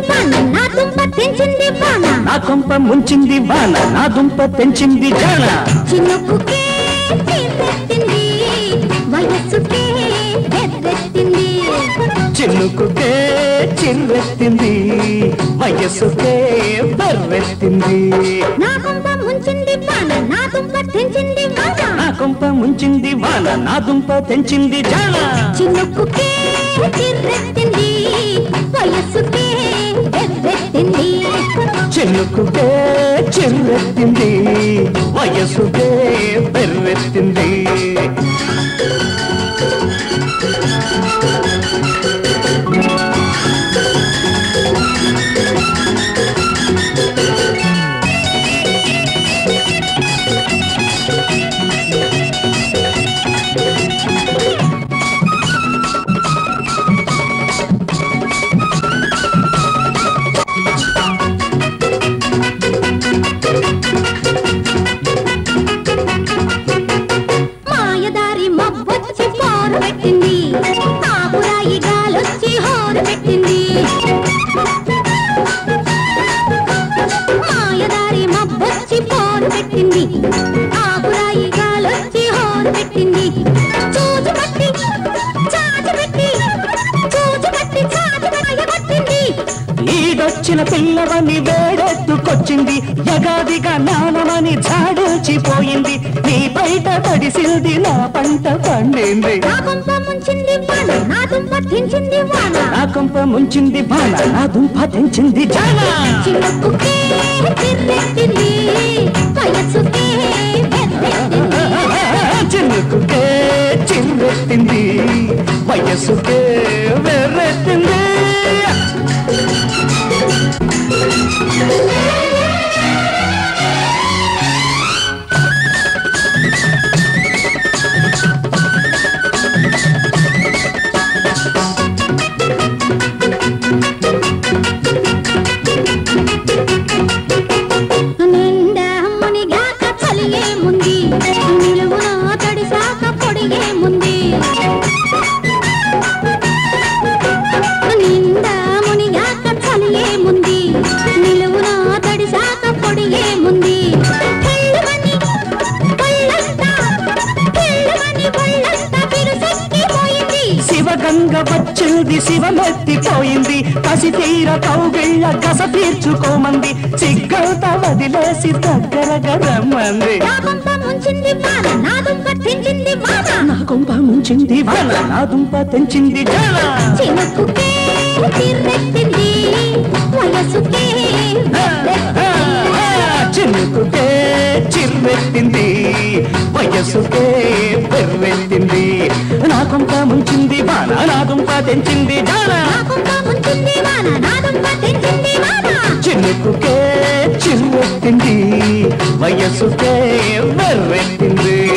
వాన నా దుంప తెంచింది వాన నా కొంప ముంచింది వాన నా దుంప తెంచింది జాన చిన్నప్పుకే తీరెత్తింది వయస్సుకే ఎర్రెత్తింది చిన్నుకుకే చిర్రెత్తింది వయస్సుకే బర్రెత్తింది నా కొంప ముంచింది వాన నా దుంప తెంచింది వాన నా కొంప ముంచింది వాన నా దుంప తెంచింది జాన చిన్నప్పుకే తీరెత్తింది వయస్సుకే ఎర్రెత్తింది చిన్నుకుకే చిర్రెత్తింది వయస్సుకే బెర్రెత్తింది మాయదారి మబ్బొచ్చి పోరు పెట్టింది ఆపురాయి గాలొచ్చి హోరు పెట్టింది మాయదారి మబ్బొచ్చి పోరు పెట్టింది ఆపురాయి గాలొచ్చి హోరు పెట్టింది చూచి పట్టి చాచి పెట్టి చూచి పట్టి చాచి పట్టింది ఈడొచ్చిన పిల్లవని వేడెత్తుకొచ్చింది యగాదిగా నానమని జాడల్చిపోయింది నీ బయట తడిసిల్ది నా పంట పండింది నా కొంప ముంచింది వాన నా దుంప తెంచింది వాన నా కొంప ముంచింది బాణ నా దుంప తెంచింది జాన చిన్నప్పుకే తిర్రెత్తింది వయస్సుకే ఎర్రెత్తింది చిన్నుకుకే చిర్రెత్తింది వయస్సుకే వెర్రెత్తింది నిండా మునిగాక చలి ఏముంది నిలువున తడిసాక పొడి ఏముంది నిండా మునిగాక చలి ఏముంది నిలువున తడిసాక పొడి ఏముంది తెల్లవని ఒళ్ళంతా తెల్లవని ఒళ్ళంతా బిరుసెక్కిపోయింది శివగంగ వచ్చింది శివమెత్తిపోయింది కసి తీర కౌగిళ్ళ కస తీర్చుకోమంది సిగ్గంత వదిలేసి దగ్గరగా రమ్మంది నా కొంప ముంచింది వాన నా దుంప తెంచింది వాన నా కొంప ముంచింది వాన నా దుంప తెంచింది జాన చినుకుకే తిర్రెత్తింది వయసుకే చిన్నుకుకే చిర్రెత్తింది వయస్సుకే బెర్రెత్తింది నా కొంప ముంచింది వాన నా దుంప తెంచింది జాన నాకుంప ముంచింది వాన నా దుంప తెంచింది వాన చిన్నుకుకే చిర్రెత్తింది వయస్సుకే బెర్రెత్తింది